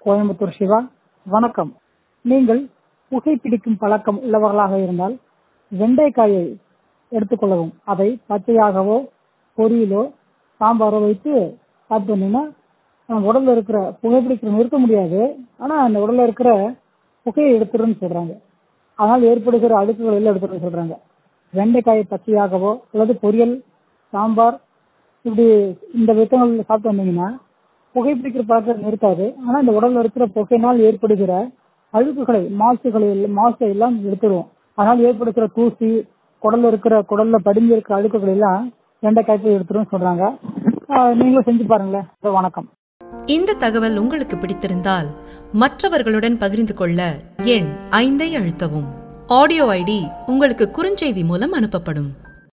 கோயம்புத்தூர் சிவா வணக்கம் நீங்கள் புகைப்பிடிக்கும் பழக்கம் உள்ளவர்களாக இருந்தால் வெண்டைக்காயை எடுத்துக்கொள்ளவும் அதை பச்சையாகவோ பொரியலோ சாம்பாரோ வைத்து சாப்பிட்டு வந்தீங்கன்னா நம்ம உடல்ல இருக்கிற புகைப்பிடிக்கிறது நிறுத்த முடியாது ஆனா அந்த உடல்ல இருக்கிற புகையை எடுத்துருன்னு சொல்றாங்க அதனால் ஏற்படுகிற அழுக்குகள் எல்லாம் எடுத்துருன்னு சொல்றாங்க வெண்டைக்காயை பச்சையாகவோ அல்லது பொரியல் சாம்பார் இப்படி இந்த வித்தங்கள் சாப்பிட்டு வந்தீங்கன்னா புகைப்பிடிக்கிற பழக்கம் நிறுத்தாது ஆனா இந்த உடல்ல இருக்கிற புகையினால் ஏற்படுகிற அழுக்குகளை மாசுகளை எல்லாம் மாசை எல்லாம் எடுத்துருவோம் அதனால் ஏற்படுகிற தூசி குடல்ல இருக்கிற குடல்ல படிஞ்சு இருக்கிற அழுக்குகள் எல்லாம் வெண்டைக்காய் போய் எடுத்துரும் சொல்றாங்க ஆஹ் நீங்களும் செஞ்சு பாருங்களேன் வணக்கம் இந்த தகவல் உங்களுக்கு பிடித்திருந்தால் மற்றவர்களுடன் பகிர்ந்து கொள்ள எண் ஐந்தை அழுத்தவும் ஆடியோ ஐடி உங்களுக்கு குறுஞ்செய்தி மூலம் அனுப்பப்படும்